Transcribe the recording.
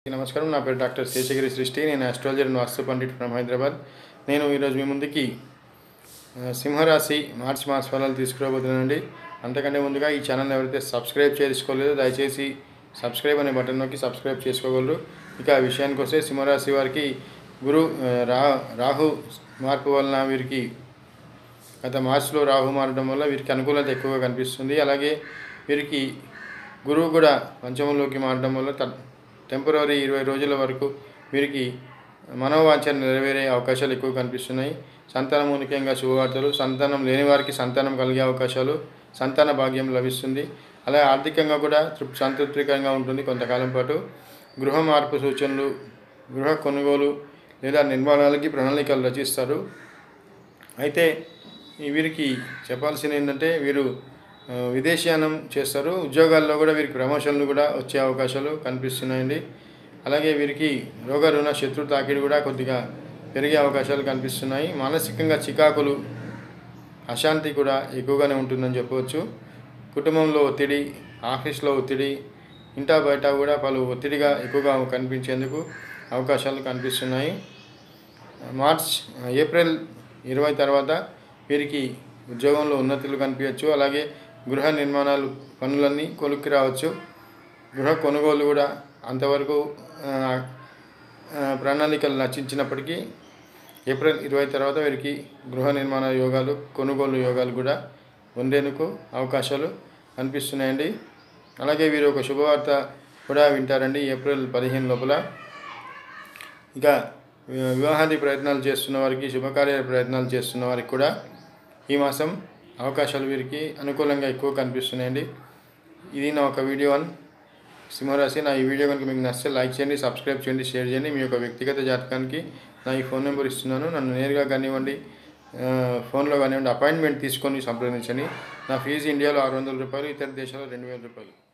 నమస్కారం నా పేరు డాక్టర్ శేషగిరి సృష్టి నేను astrologer and vastu pandit from Hyderabad నేను ఈరోజు మీ ముందుకి ఆ, సింహరాశి మార్చి మాస ఫలాలు తీసుకురాబోతున్నానండి అంతకంటే ముందుగా ఈ ఛానల్ ఎవరైతే సబ్స్క్రైబ్ చేసుకోలేదో దయచేసి సబ్స్క్రైబ్ అనే బటన్ నొక్కి సబ్స్క్రైబ్ చేసుకోగలరు ఇక ఆ విషయానికి వస్తే సింహరాశి వారికి గురు ఆ, రా రాహు మార్పు వలన వీరికి గత మార్చిలో రాహు మారడం వల్ల వీరికి అనుకూలత ఎక్కువగా కనిపిస్తుంది అలాగే వీరికి గురువు కూడా పంచమంలోకి మారడం వల్ల త- టెంపరీ ఇరవై రోజుల వరకు వీరికి మనోవాంఛ నెరవేరే అవకాశాలు ఎక్కువ కనిపిస్తున్నాయి సంతానం ముఖ్యంగా శుభవార్తలు సంతానం లేని వారికి సంతానం కలిగే అవకాశాలు సంతాన భాగ్యం లభిస్తుంది అలాగే ఆర్థికంగా కూడా తృప్ సంతృప్తికరంగా ఉంటుంది కొంతకాలం పాటు గృహ మార్పు సూచనలు గృహ కొనుగోలు లేదా నిర్మాణాలకి ప్రణాళికలు రచిస్తారు అయితే ఈ వీరికి చెప్పాల్సింది ఏంటంటే వీరు ఆ, విదేశీయానం చేస్తారు ఉద్యోగాల్లో కూడా వీరికి ప్రమోషన్లు కూడా వచ్చే అవకాశాలు కనిపిస్తున్నాయండి అలాగే వీరికి రోగ రుణ శత్రు తాకిడి కూడా కొద్దిగా పెరిగే అవకాశాలు కనిపిస్తున్నాయి మానసికంగా చికాకులు అశాంతి కూడా ఎక్కువగానే ఉంటుందని చెప్పవచ్చు కుటుంబంలో ఒత్తిడి ఆఫీస్లో ఒత్తిడి ఇంటా బయట కూడా పలు ఒత్తిడిగా ఎక్కువగా కనిపించేందుకు అవకాశాలు కనిపిస్తున్నాయి మార్చ్ ఏప్రిల్ ఇరవై తర్వాత వీరికి ఉద్యోగంలో ఉన్నతులు కనిపించవచ్చు అలాగే గృహ నిర్మాణాలు పనులన్నీ కొలుక్కి రావచ్చు గృహ కొనుగోలు కూడా అంతవరకు ఆ, ఆ, ప్రణాళికలు నచ్చించినప్పటికీ ఏప్రిల్ ఇరవై తర్వాత వీరికి గృహ నిర్మాణ యోగాలు కొనుగోలు యోగాలు కూడా ఉండేందుకు అవకాశాలు కనిపిస్తున్నాయండి అలాగే వీరు ఒక శుభవార్త కూడా వింటారండి ఏప్రిల్ పదిహేను లోపల ఇక వి- వివాహాది ప్రయత్నాలు చేస్తున్న వారికి శుభకార్య ప్రయత్నాలు చేస్తున్న వారికి కూడా ఈ మాసం అవకాశాలు వీరికి అనుకూలంగా ఎక్కువ కనిపిస్తున్నాయండి ఇది నా ఒక వీడియో వన్ సింహరాశి నా ఈ వీడియో కనుక మీకు నచ్చితే లైక్ చేయండి సబ్స్క్రైబ్ చేయండి షేర్ చేయండి మీ యొక్క వ్యక్తిగత జాతకానికి నా ఈ ఫోన్ నెంబర్ ఇస్తున్నాను నన్ను నేరుగా కానివ్వండి ఆ, ఫోన్లో కానివ్వండి అపాయింట్మెంట్ తీసుకొని సంప్రదించండి నా ఫీజు ఇండియాలో ఆరు వందల రూపాయలు ఇతర దేశాల్లో రెండు వేల రూపాయలు